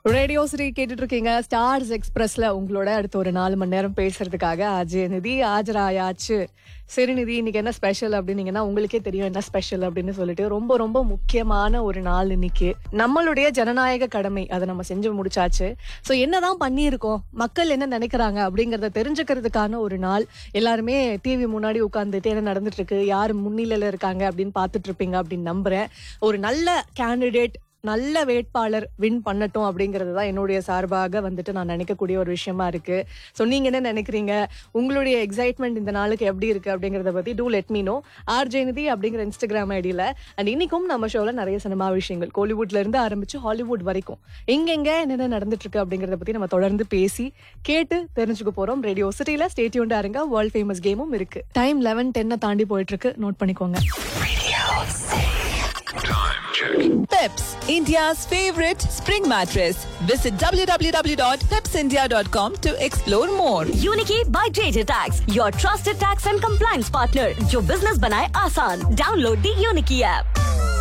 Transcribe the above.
Radio சிரி கேட்டுட்டு இருக்கீங்க stars எக்ஸ்பிரஸ்ல உங்களோட அடுத்த ஒரு நாலு மணி நேரம் பேசுறதுக்காக அஜய் நிதி ஆஜராயாச்சு சரி நிதி இன்னைக்கு என்ன ஸ்பெஷல் அப்படின்னீங்கன்னா உங்களுக்கே தெரியும் என்ன ஸ்பெஷல் அப்படின்னு சொல்லிட்டு ரொம்ப ரொம்ப முக்கியமான ஒரு நாள் இன்னைக்கு நம்மளுடைய ஜனநாயக கடமை அதை நம்ம செஞ்சு முடிச்சாச்சு ஸோ என்னதான் பண்ணியிருக்கோம் மக்கள் என்ன நினைக்கிறாங்க அப்படிங்கறத தெரிஞ்சுக்கிறதுக்கான ஒரு நாள் எல்லாருமே டிவி முன்னாடி உட்காந்துட்டு என்ன நடந்துட்டு இருக்கு யார் முன்னிலையில இருக்காங்க அப்படின்னு பார்த்துட்டு இருப்பீங்க அப்படின்னு நம்புறேன் ஒரு நல்ல கேண்டிடேட் நல்ல வேட்பாளர் வின் பண்ணட்டும் அப்படிங்கிறது தான் என்னுடைய சார்பாக வந்துட்டு நான் நினைக்கக்கூடிய ஒரு விஷயமா இருக்கு ஸோ நீங்க என்ன நினைக்கிறீங்க உங்களுடைய எக்ஸைட்மெண்ட் இந்த நாளுக்கு எப்படி இருக்கு அப்படிங்கறத பத்தி do let me know R Jayanidhi அப்படிங்கிற இன்ஸ்டாகிராம் ஐடியில அண்ட் இன்னைக்கும் நம்ம ஷோல நிறைய சினிமா விஷயங்கள் கோலிவுட்ல இருந்து ஆரம்பிச்சு ஹாலிவுட் வரைக்கும் எங்கெங்க என்னென்ன நடந்துட்டு இருக்கு அப்படிங்கறத பத்தி நம்ம தொடர்ந்து பேசி கேட்டு தெரிஞ்சுக்க போறோம் ரேடியோ சிட்டில ஸ்டேட்யூண்டா இருங்க வேர்ல்ட் ஃபேமஸ் கேமும் இருக்கு டைம் லெவன் டென்னை தாண்டி போயிட்டு இருக்கு நோட் பண்ணிக்கோங்க Peps, India's favorite spring mattress. Visit www.pepsindia.com to explore more. Uniki by JJ Tax, your trusted tax and compliance partner, जो business बनाए आसान. Download the Uniki app.